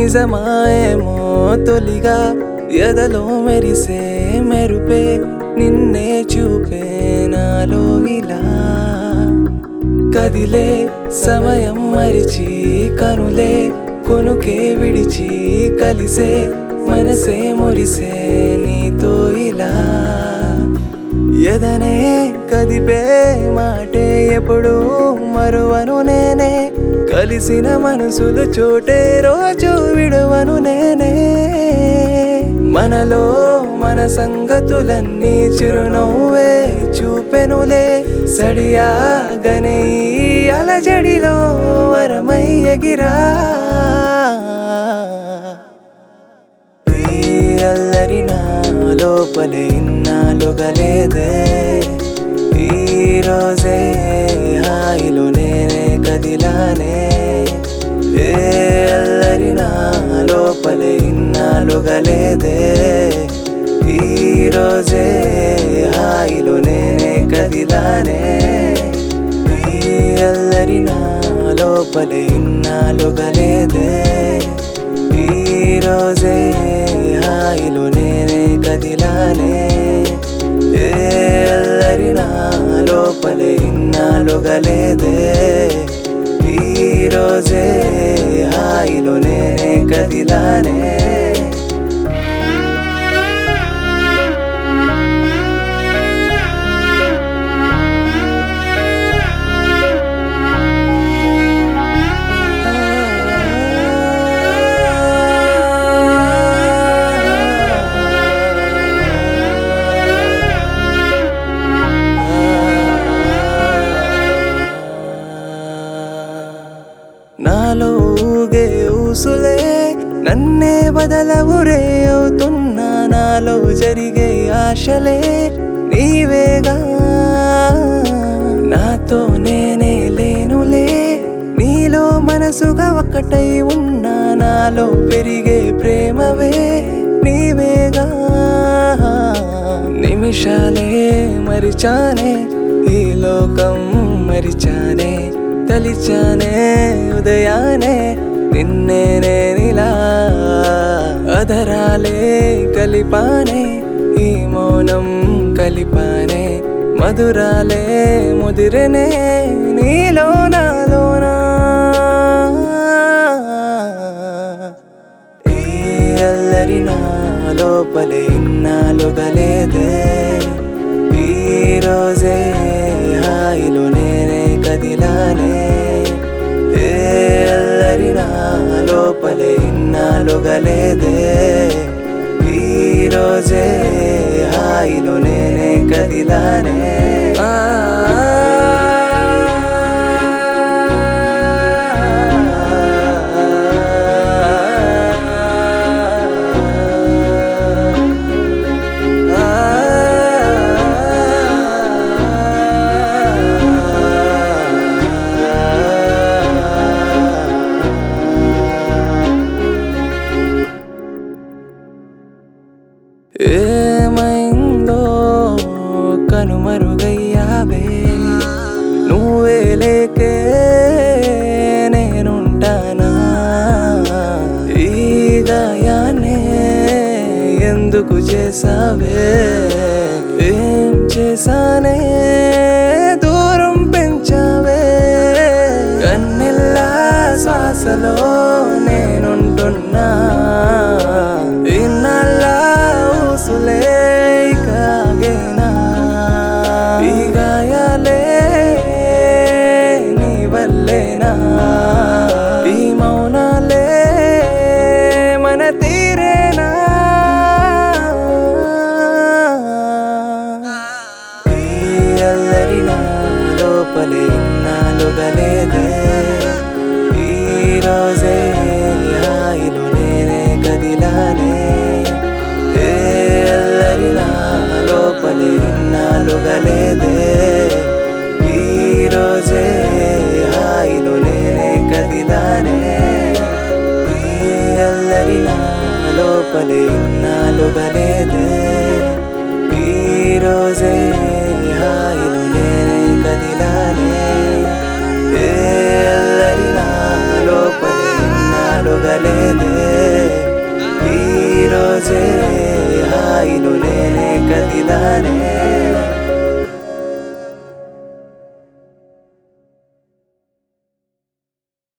నిజమాయేమో తొలిగా ఎదలో మెరిసే మెరుపే నిన్నే చూపే నాలో ఇలా కదిలే సమయం మరిచి కనులే కొనుకే విడిచి కలిసే మనసే మురిసే నీతో ఇలా ఎదనే కదిపే మాటే ఎప్పుడు మరువను నేనే కలిసిన మనసులు చోటే రోజు విడువను నేనే మనలో మన సంగతులన్నీ చిరునవ్వే చూపెనులే సడియాగనే ఈ అలజడిలో వరమై ఎగిరా ఈ అల్లరి నా లోపలే ఇన్నాళ్ళుగలేదే ఈ రోజే హాయిలో నేనే కదిలానే ఏ అల్లరి నా లోపలే ఇన్నాళ్ళుగలేదే ఈ రోజే హాయిలో నేనే కదిలానే ఈ అల్లరి నా లోపలే ఇన్నాళ్ళుగలేదే ఈ రోజే హాయిలో నేనే కదిలానే ఏ అల్లరి నా లోపలే ఇన్నాళ్ళుగలేదే ఈ రోజే హాయిలో నేనే కదిలానే నాలో ఊగే ఊసులే నన్నే బదలవురే అవుతున్నా నాలో జరిగే ఆశలే నీవేగా నాతో నేనే లేనులే నీలో మనసుగా ఒక్కటై ఉన్నా నాలో పెరిగే ప్రేమవే నీవేగా నిమిషాలే మరిచానే ఈ లోకం మరిచానే తలిచానే ఉదయానే నిన్నే నేనిలా అధరాలే కలిపానే ఈ మౌనం కలిపానే మధురాలే ముదిరనే నీలో నాలోనా ఈ అల్లరి నా లోపలే ఇన్నాళ్ళుగలేదే ఈ రోజే హాయిలో నేనే కదిలానే ఏ అల్లరి నా లోపలే ఇన్నాళ్ళుగలేదే ఈ రోజే హాయిలో నేనే కదిలానే ఆ ఏమైందో కనుమరుగయ్యావే నువ్వే లేకే నేనుంటానా ఈ గాయాన్నే ఎందుకు చేసావే ఏం చేశానే దూరం పెంచావే కన్నెల్లా శ్వాసలో నేనుంటున్నా ఇన్నాళ్ళ ఊసులే కాగేనా ఈ గాయాలే నీ వల్లేనా ఈ మౌనాలే మన తీరేనా ఈ అల్లరి నా లోపలే ఇన్నాళ్ళుగలేదే ఈ రోజే హాయిలో నేనే కదిలానే ఏ అల్లరి నా లోపలే ఇన్నాళ్ళుగలేదే ఈ రోజే హాయిలో నేనే కదిలానే ఈ అల్లరి నా లోపలే ఇన్నాళ్ళుగలేదే ఈ రోజే హాయిలో నేనే కదిలానే ఏ అల్లరి నా లోపలే ఇన్నాళ్ళు ఇన్నాళ్ళుగలేదే ఈ రోజే హాయిలో నేనే కదిలానే